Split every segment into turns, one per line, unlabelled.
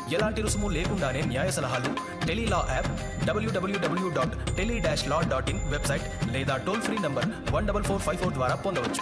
ఎలాంటి రుసుము లేకుండానే న్యాయ సలహాలు Tele Law app W W W dot tele dash law dot in website లేదా toll free number one double four five four ద్వారా పొందవచ్చు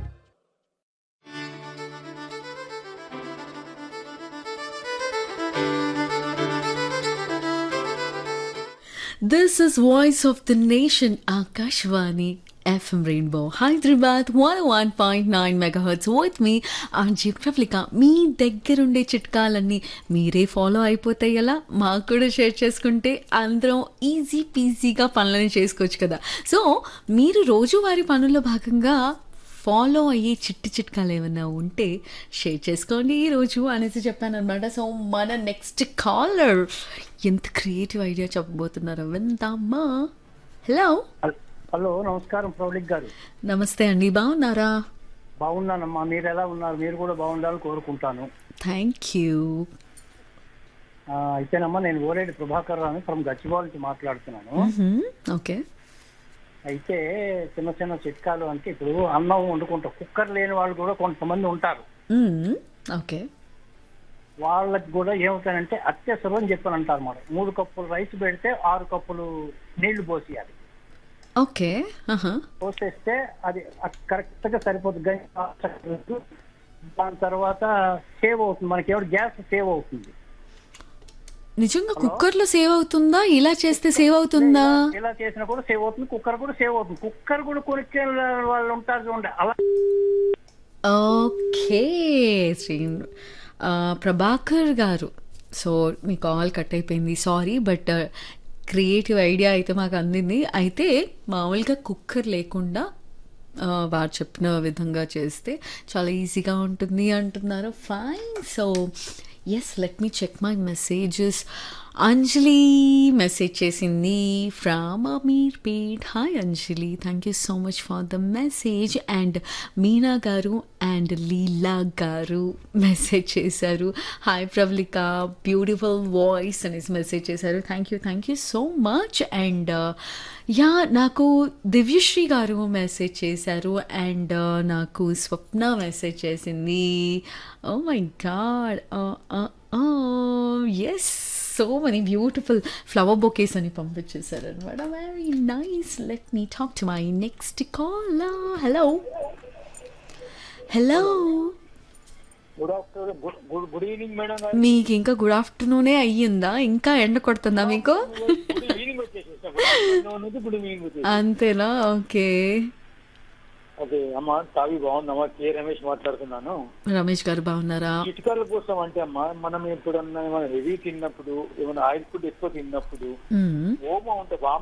This is Voice of the Nation, Akashvani FM Rainbow, Hyderabad 101.9 megahertz with me, RJ Pravlika. మీ దగ్గరుండే చిట్కాలన్నీ మీరే follow అయిపోతాయి ఎలా మాకు కూడా share చేసుకుంటే అందరం ఈజీ పీజీగా పనులని చేసుకోవచ్చు కదా సో మీరు రోజువారీ పనుల్లో భాగంగా ఫాలో అయ్యే చిట్టి చిట్కాలు ఏమైనా ఉంటే షేర్ చేసుకోండి ఈరోజు అనేసి చెప్పాను అనమాట సో మన నెక్స్ట్ కాలర్ ఎంత క్రియేటివ్ ఐడియా చెప్పబోతున్నారో విందామా హలో
హల్- హలో నమస్కారం ప్రౌఢిక్ గారు
నమస్తే అండి బాగున్నారా
బాగున్నానమ్మా మీరు ఎలా ఉన్నారు మీరు కూడా బాగుండాలని కోరుకుంటాను
థ్యాంక్ యూ
ఆ, అయితేనమ్మా నేను ఓరేడి ప్రభాకర్ రావు ఫ్రమ్ గచ్చిబౌల్ నుంచి మాట్లాడుతున్నాను
ఓకే
అయితే చిన్న చిన్న చిట్కాలు అంటే ఇప్పుడు అన్నం వండుకుంటాం కుక్కర్ లేని వాళ్ళు కూడా కొంతమంది ఉంటారు
ఓకే
వాళ్ళకి కూడా ఏమవుతానంటే అత్యవసరం అని చెప్పని అంటారు అన్నమాట మూడు కప్పులు రైస్ పెడితే ఆరు కప్పులు నీళ్లు పోసేయాలి
ఓకే
పోసేస్తే అది కరెక్ట్ గా సరిపోతుంది గంజి కాస్త దాని తర్వాత సేవ్ అవుతుంది మనకి ఎవరు గ్యాస్ సేవ్ అవుతుంది
నిజంగా కుక్కర్లో సేవ్ అవుతుందా ఇలా చేస్తే సేవ్ అవుతుందా
ఇలా చేసినా కూడా సేవ్ అవుతుంది కుక్కర్ కూడా సేవ్ అవుతుంది కుక్కర్ కూడా కొనుక్కెళ్ళ వాళ్ళు ఉంటారు చూడండి అలా
ఓకే శ్రీ ఆ, ప్రభాకర్ గారు సో మీ కాల్ కట్ అయిపోయింది సారీ బట్ క్రియేటివ్ ఐడియా అయితే మాకు అందింది అయితే మామూలుగా కుక్కర్ లేకుండా ఆ, వారు చెప్పిన విధంగా చేస్తే చాలా ఈజీగా ఉంటుంది అంటున్నారు fine so yes let me check my messages Anjali message చేసింది from Ameerpet hi Anjali thank you so much for the message and Meena గారు అండ్ లీలా గారు మెసేజ్ చేశారు హాయ్ ప్రవళిక బ్యూటిఫుల్ వాయిస్ అనేసి మెసేజ్ చేశారు thank you thank you so much and yeah నాకు దివ్యశ్రీ గారు message చేశారు and నాకు స్వప్న మెసేజ్ చేసింది oh my God yes so many beautiful flower bouquets అని పంపించేశారు అనమాట very nice let me talk to my next call hello hello
good afternoon good good evening madam గారు
మీకు ఇంకా గుడ్ ఆఫ్టర్నూనే అయ్యిందా ఇంకా ఎండ కొడుతుందా మీకు
గుడ్ ఈవినింగ్ వచ్చేసి గుడ్ ఈవినింగ్ వచ్చేసి
అంతేనా ఓకే
అదే అమ్మా తావి బాగుందమ్మా కే రమేష్ మాట్లాడుతున్నాను
రమేష్ గారు బాగున్నారా
చిట్కాల కోసం అంటే అమ్మా మనం ఎప్పుడన్నా ఏమైనా హెవీ తిన్నప్పుడు ఏమైనా ఆయిల్ ఫుడ్ ఎక్కువ తిన్నప్పుడు
మ్మ్.
ఓమా ఉంటే వామ